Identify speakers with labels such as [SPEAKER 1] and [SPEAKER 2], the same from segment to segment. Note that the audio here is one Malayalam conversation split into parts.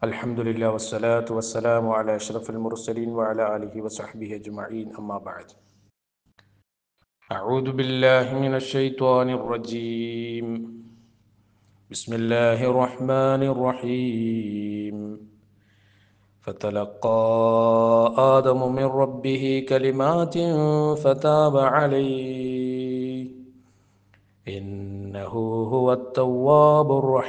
[SPEAKER 1] الحمد لله والصلاة والسلام على أشرف المرسلين وعلى آله وصحبه أجمعين أما بعد أعوذ بالله من الشيطان الرجيم بسم الله الرحمن الرحيم فتلقى آدم من ربه كلمات فتاب عليه إنه هو التواب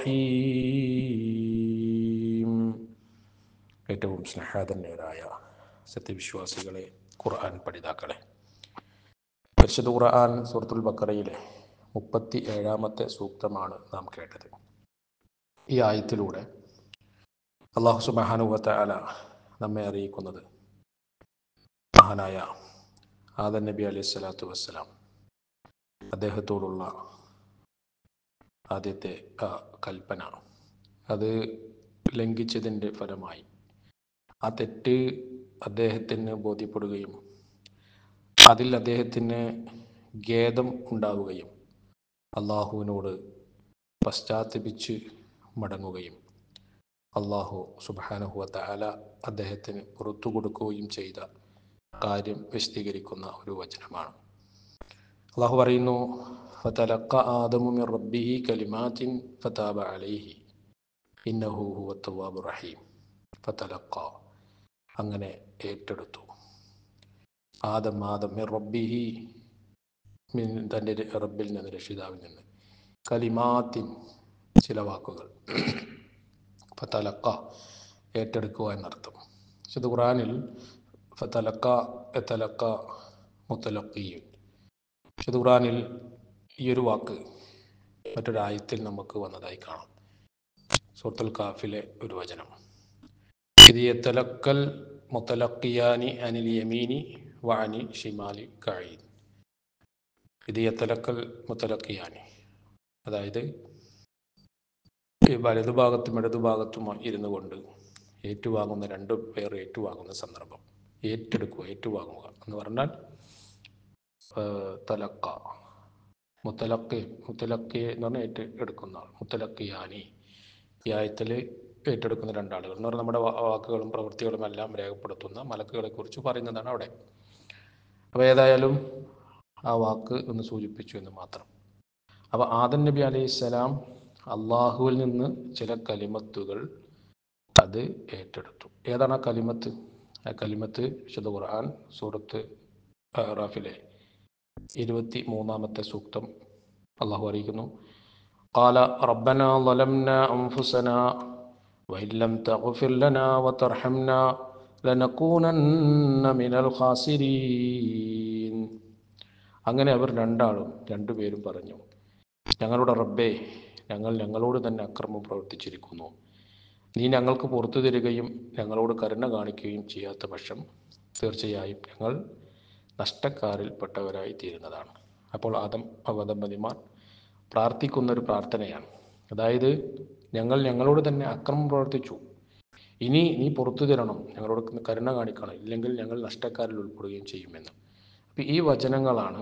[SPEAKER 1] الرحيم ഏറ്റവും സ്നേഹാധന്യരായ സത്യവിശ്വാസികളെ ഖുർആൻ പഠിതാക്കളെ പരിശുദ്ധ ഖുർആൻ സൂറത്തുൽ ബക്കറയിലെ മുപ്പത്തി ഏഴാമത്തെ സൂക്തമാണ് നാം കേട്ടത് ഈ ആയത്തിലൂടെ അള്ളാഹു സുബാനുവത്ത അല നമ്മെ അറിയിക്കുന്നത് മഹാനായ ആദൻ നബി അലൈഹി സ്വലാത്തു വസ്സലാം അദ്ദേഹത്തോടുള്ള ആദ്യത്തെ ആ കൽപ്പന അത് ലംഘിച്ചതിൻ്റെ ഫലമായി ആ തെറ്റ് അദ്ദേഹത്തിന് ബോധ്യപ്പെടുകയും അതിൽ അദ്ദേഹത്തിന് ഖേദം ഉണ്ടാവുകയും അള്ളാഹുവിനോട് പശ്ചാത്തപിച്ച് മടങ്ങുകയും അള്ളാഹു സുബാനുഹുവ തആല അദ്ദേഹത്തിന് പുറത്തു കൊടുക്കുകയും ചെയ്ത കാര്യം വിശദീകരിക്കുന്ന ഒരു വചനമാണ് അള്ളാഹു പറയുന്നു ഫതലക്ക ആദമു മിർ റബ്ബിഹി കലിമാത്തിൻ ഫതാബ അലൈഹി ഇന്നഹു ഹുവ തവ്വാബുർ റഹീം ഫതലക്ക അങ്ങനെ ഏറ്റെടുത്തു ആദം ആദം മിർ റബ്ബിഹി മിൻ തൻ്റെ റബ്ബിൽ നിന്ന് രക്ഷിതാവിൽ നിന്ന് കലിമാത്തിൻ ചില വാക്കുകൾ ഫതലക്ക ഏറ്റെടുക്കുക എന്നർത്ഥം വിശുദ്ധ ഖുറാനിൽ ഫതലക്ക എത്തലക്ക മുത്തലക്കിയും വിശുദ്ധ ഖുറാനിൽ ഈ ഒരു വാക്ക് മറ്റൊരായത്തിൽ നമുക്ക് വന്നതായി കാണാം സൂറത്തുൽ കാഫിലെ ഒരു വചനം ഇത് യത്തലക്കൽ മുത്തലക്കിയാനി അനിൽ യമീനി വാനി ഷിമാലി കഴിയും ഇത് യത്തലക്കൽ മുത്തലക്കിയാനി അതായത് ഈ വലതുഭാഗത്തും ഇടതുഭാഗത്തും ഇരുന്നു കൊണ്ട് ഏറ്റുവാങ്ങുന്ന രണ്ടു പേർ ഏറ്റുവാങ്ങുന്ന സന്ദർഭം ഏറ്റെടുക്കുക ഏറ്റുവാങ്ങുക എന്ന് പറഞ്ഞാൽ തലക്ക മുത്തലക്ക് മുത്തലക്കി എന്ന് പറഞ്ഞാൽ ഏറ്റ എടുക്കുന്ന ആൾ മുത്തലക്കിയാനി ഈ ആയത്തിൽ ഏറ്റെടുക്കുന്ന രണ്ടാളുകൾ എന്ന് പറഞ്ഞാൽ നമ്മുടെ വാക്കുകളും പ്രവൃത്തികളും എല്ലാം രേഖപ്പെടുത്തുന്ന മലക്കുകളെ കുറിച്ച് പറയുന്നതാണ് അവിടെ അപ്പോൾ ഏതായാലും ആ വാക്ക് ഒന്ന് സൂചിപ്പിച്ചു എന്ന് മാത്രം അപ്പോൾ ആദൻ നബി അലൈഹി സ്വലാം അള്ളാഹുവിൽ നിന്ന് ചില കലിമത്തുകൾ അത് ഏറ്റെടുത്തു ഏതാണ് ആ കലിമത്ത് ആ കലിമത്ത് വിശുദ്ധ ഖുർആൻ സൂറത്ത് റാഫിലെ ഇരുപത്തി മൂന്നാമത്തെ സൂക്തം അള്ളാഹു അറിയിക്കുന്നു قال ربنا ظلمنا أنفسنا وإن لم تغفر لنا وترحمنا لنكونن من الخاسرين അങ്ങനെ അവർ രണ്ടാളും രണ്ടുപേരും പറഞ്ഞു ഞങ്ങളുടെ റബ്ബേ ഞങ്ങൾ ഞങ്ങളോട് തന്നെ അക്രമം പ്രവർത്തിച്ചിരിക്കുന്നു നീ ഞങ്ങൾക്ക് പുറത്തു തരികയും ഞങ്ങളോട് കരുണ കാണിക്കുകയും ചെയ്യാത്ത പക്ഷം തീർച്ചയായും ഞങ്ങൾ നഷ്ടക്കാരിൽപ്പെട്ടവരായി തീരുന്നതാണ് അപ്പോൾ ആദം അവദമ്പതിമാർ പ്രാർത്ഥിക്കുന്ന ഒരു പ്രാർത്ഥനയാണ് അതായത് ഞങ്ങൾ ഞങ്ങളോട് തന്നെ അക്രമം പ്രവർത്തിച്ചു ഇനി നീ പുറത്തു തരണം ഞങ്ങളോട് കരുണ കാണിക്കണം ഇല്ലെങ്കിൽ ഞങ്ങൾ നഷ്ടക്കാരിൽ ഉൾപ്പെടുകയും ചെയ്യുമെന്ന് അപ്പം ഈ വചനങ്ങളാണ്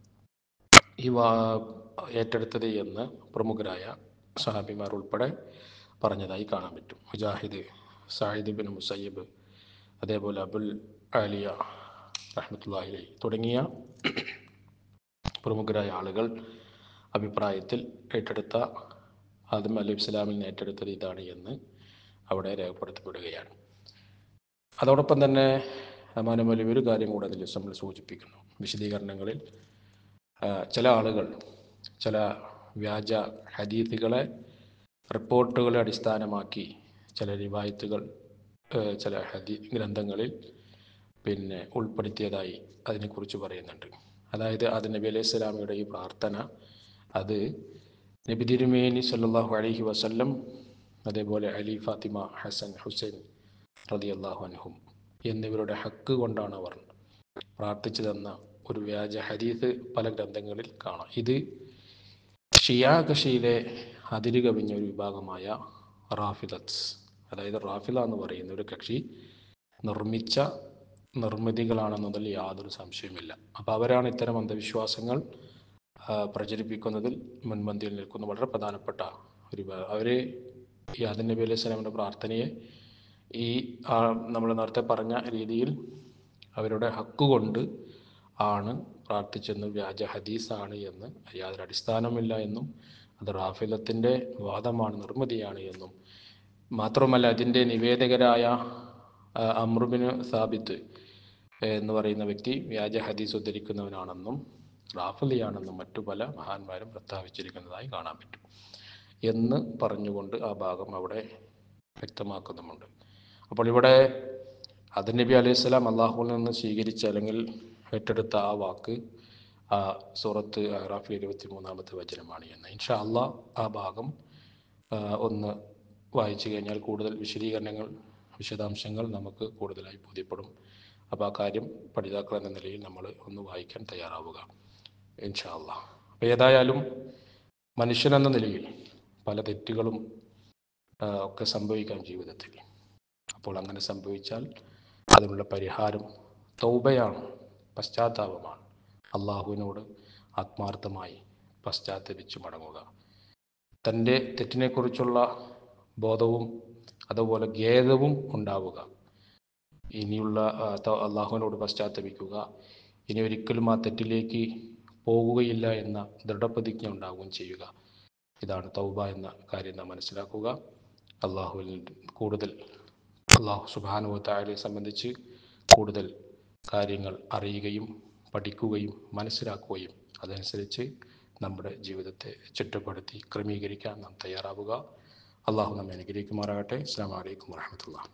[SPEAKER 1] ഈ വാ ഏറ്റെടുത്തത് എന്ന് പ്രമുഖരായ സഹാബിമാർ ഉൾപ്പെടെ പറഞ്ഞതായി കാണാൻ പറ്റും മുജാഹിദ് സാഹിദ് ബിൻ മുസയ്യബ് അതേപോലെ അബുൽ ആലിയ റഹ്മത്തുല്ലാഹി തുടങ്ങിയ പ്രമുഖരായ ആളുകൾ അഭിപ്രായത്തിൽ ഏറ്റെടുത്ത ആദം അലി ഇസ്ലാമിൽ നിന്ന് ഏറ്റെടുത്തത് ഇതാണ് എന്ന് അവിടെ രേഖപ്പെടുത്തപ്പെടുകയാണ് അതോടൊപ്പം തന്നെ അമാനമലി ഒരു കാര്യം കൂടെ അതിൽ നമ്മൾ സൂചിപ്പിക്കുന്നു വിശദീകരണങ്ങളിൽ ചില ആളുകൾ ചില വ്യാജ ഹദീത്തുകളെ റിപ്പോർട്ടുകളെ അടിസ്ഥാനമാക്കി ചില റിവായത്തുകൾ ചില ഹദീ ഗ്രന്ഥങ്ങളിൽ പിന്നെ ഉൾപ്പെടുത്തിയതായി അതിനെക്കുറിച്ച് പറയുന്നുണ്ട് അതായത് അത് നബി അലൈഹി സ്വലാമിയുടെ ഈ പ്രാർത്ഥന അത് നബി തിരുമേനി സല്ലാഹു അലഹി വസല്ലം അതേപോലെ അലി ഫാത്തിമ ഹസൻ ഹുസൈൻ റതി അള്ളാഹു അൻഹും എന്നിവരുടെ ഹക്ക് കൊണ്ടാണ് അവർ പ്രാർത്ഥിച്ചു തന്ന ഒരു വ്യാജ ഹദീസ് പല ഗ്രന്ഥങ്ങളിൽ കാണാം ഇത് ഷിയാകഷിയിലെ അതിര് കവിഞ്ഞ ഒരു വിഭാഗമായ റാഫിദത്ത് അതായത് റാഫില എന്ന് പറയുന്ന ഒരു കക്ഷി നിർമ്മിച്ച നിർമ്മിതികളാണെന്നതിൽ യാതൊരു സംശയമില്ല അപ്പോൾ അവരാണ് ഇത്തരം അന്ധവിശ്വാസങ്ങൾ ആ, പ്രചരിപ്പിക്കുന്നതിൽ മുൻപന്തിയിൽ നിൽക്കുന്ന വളരെ പ്രധാനപ്പെട്ട ഒരു അവർ ഈ ആദൻ നബി അലൈഹി സ്വലാമിൻ്റെ പ്രാർത്ഥനയെ ഈ നമ്മൾ നേരത്തെ പറഞ്ഞ രീതിയിൽ അവരുടെ ഹക്ക് കൊണ്ട് ആണ് പ്രാർത്ഥിച്ചെന്ന് വ്യാജ ഹദീസാണ് എന്ന് യാതൊരു അടിസ്ഥാനമില്ല എന്നും അത് റാഫിലത്തിൻ്റെ വാദമാണ് നിർമ്മിതിയാണ് എന്നും മാത്രമല്ല അതിൻ്റെ നിവേദകരായ അമ്രുബിന് സാബിത്ത് എന്ന് പറയുന്ന വ്യക്തി വ്യാജ ഹദീസ് ഉദ്ധരിക്കുന്നവനാണെന്നും റാഫലിയാണെന്നും മറ്റു പല മഹാന്മാരും പ്രസ്താവിച്ചിരിക്കുന്നതായി കാണാൻ പറ്റും എന്ന് പറഞ്ഞുകൊണ്ട് ആ ഭാഗം അവിടെ വ്യക്തമാക്കുന്നുമുണ്ട് അപ്പോൾ ഇവിടെ അദൻ നബി അലൈഹി സ്വലാം അള്ളാഹുവിൽ നിന്ന് സ്വീകരിച്ച അല്ലെങ്കിൽ ഏറ്റെടുത്ത ആ വാക്ക് ആ സൂറത്ത് അറാഫിൽ ഇരുപത്തി മൂന്നാമത്തെ വചനമാണ് എന്ന് ഇൻഷാ അള്ളാഹ് ആ ഭാഗം ആ, ഒന്ന് വായിച്ചു കഴിഞ്ഞാൽ കൂടുതൽ വിശദീകരണങ്ങൾ വിശദാംശങ്ങൾ നമുക്ക് കൂടുതലായി ബോധ്യപ്പെടും അപ്പോൾ ആ കാര്യം പഠിതാക്കൾ എന്ന നിലയിൽ നമ്മൾ ഒന്ന് വായിക്കാൻ തയ്യാറാവുക ഇൻഷാ അള്ളാഹ് അപ്പോൾ ഏതായാലും മനുഷ്യനെന്ന നിലയിൽ പല തെറ്റുകളും ആ, ഒക്കെ സംഭവിക്കാം ജീവിതത്തിൽ അപ്പോൾ അങ്ങനെ സംഭവിച്ചാൽ അതിനുള്ള പരിഹാരം തൗബയാണ് പശ്ചാത്താപമാണ് അള്ളാഹുവിനോട് ആത്മാർത്ഥമായി പശ്ചാത്തപിച്ച് മടങ്ങുക തൻ്റെ തെറ്റിനെക്കുറിച്ചുള്ള ബോധവും അതുപോലെ ഖേദവും ഉണ്ടാവുക ഇനിയുള്ള ആ, ത- അള്ളാഹുവിനോട് പശ്ചാത്തപിക്കുക ഇനി ഒരിക്കലും ആ തെറ്റിലേക്ക് പോകുകയില്ല എന്ന ദൃഢപ്രതിജ്ഞ ഉണ്ടാവുകയും ചെയ്യുക ഇതാണ് തൗബ എന്ന കാര്യം നാം മനസ്സിലാക്കുക അള്ളാഹുവിൽ കൂടുതൽ അള്ളാഹു സുബാനുവത്തായാലെ സംബന്ധിച്ച് കൂടുതൽ കാര്യങ്ങൾ അറിയുകയും പഠിക്കുകയും മനസ്സിലാക്കുകയും അതനുസരിച്ച് നമ്മുടെ ജീവിതത്തെ ചിട്ടപ്പെടുത്തി ക്രമീകരിക്കാൻ നാം തയ്യാറാവുക അള്ളാഹു നമ്മെ അനുഗ്രഹിക്കുമാറാകട്ടെ അസ്സാം വലൈക്കും വാഹമത്തുള്ള